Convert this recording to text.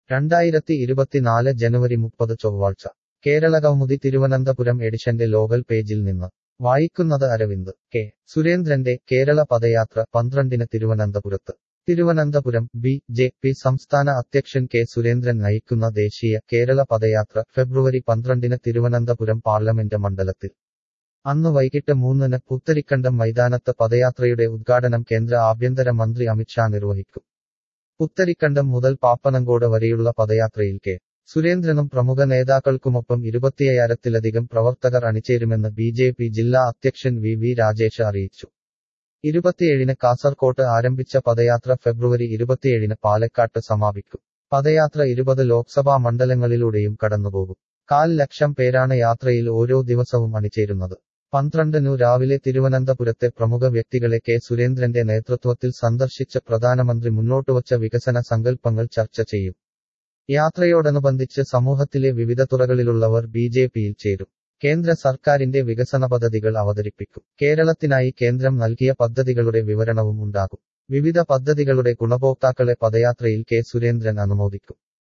രണ്ടായിരത്തി ഇരുപത്തിനാല് ജനുവരി മുപ്പത് ചൊവ്വാഴ്ച കേരള കൗമുദി തിരുവനന്തപുരം എഡിഷന്റെ ലോകൽ പേജിൽ നിന്ന് വായിക്കുന്നത് അരവിന്ദ് കെ സുരേന്ദ്രന്റെ കേരള പദയാത്ര പന്ത്രണ്ടിന് തിരുവനന്തപുരത്ത് തിരുവനന്തപുരം ബി ജെ പി സംസ്ഥാന അധ്യക്ഷൻ കെ സുരേന്ദ്രൻ നയിക്കുന്ന ദേശീയ കേരള പദയാത്ര ഫെബ്രുവരി പന്ത്രണ്ടിന് തിരുവനന്തപുരം പാർലമെന്റ് മണ്ഡലത്തിൽ അന്ന് വൈകിട്ട് മൂന്നിന് പുത്തരിക്കണ്ടം മൈതാനത്ത് പദയാത്രയുടെ ഉദ്ഘാടനം കേന്ദ്ര ആഭ്യന്തര മന്ത്രി അമിത്ഷാ നിർവഹിക്കും പുത്തരിക്കണ്ടം മുതൽ പാപ്പനങ്കോട് വരെയുള്ള പദയാത്രയിൽ കെ സുരേന്ദ്രനും പ്രമുഖ നേതാക്കൾക്കുമൊപ്പം ഇരുപത്തിയ്യായിരത്തിലധികം പ്രവർത്തകർ അണിചേരുമെന്ന് ബി ജെ പി ജില്ലാ അധ്യക്ഷൻ വി വി രാജേഷ് അറിയിച്ചു ഇരുപത്തിയേഴിന് കാസർകോട്ട് ആരംഭിച്ച പദയാത്ര ഫെബ്രുവരി ഇരുപത്തിയേഴിന് പാലക്കാട്ട് സമാപിക്കും പദയാത്ര ഇരുപത് ലോക്സഭാ മണ്ഡലങ്ങളിലൂടെയും കടന്നുപോകും കാൽ ലക്ഷം പേരാണ് യാത്രയിൽ ഓരോ ദിവസവും അണിചേരുന്നത് പന്ത്രണ്ടിനു രാവിലെ തിരുവനന്തപുരത്തെ പ്രമുഖ വ്യക്തികളെ കെ സുരേന്ദ്രന്റെ നേതൃത്വത്തിൽ സന്ദർശിച്ച പ്രധാനമന്ത്രി മുന്നോട്ടുവച്ച വികസന സങ്കല്പങ്ങൾ ചർച്ച ചെയ്യും യാത്രയോടനുബന്ധിച്ച് സമൂഹത്തിലെ വിവിധ തുറകളിലുള്ളവർ ബി ജെ പിയിൽ ചേരും കേന്ദ്ര സർക്കാരിന്റെ വികസന പദ്ധതികൾ അവതരിപ്പിക്കും കേരളത്തിനായി കേന്ദ്രം നൽകിയ പദ്ധതികളുടെ വിവരണവും ഉണ്ടാകും വിവിധ പദ്ധതികളുടെ ഗുണഭോക്താക്കളെ പദയാത്രയിൽ കെ സുരേന്ദ്രൻ അനുമോദിക്കും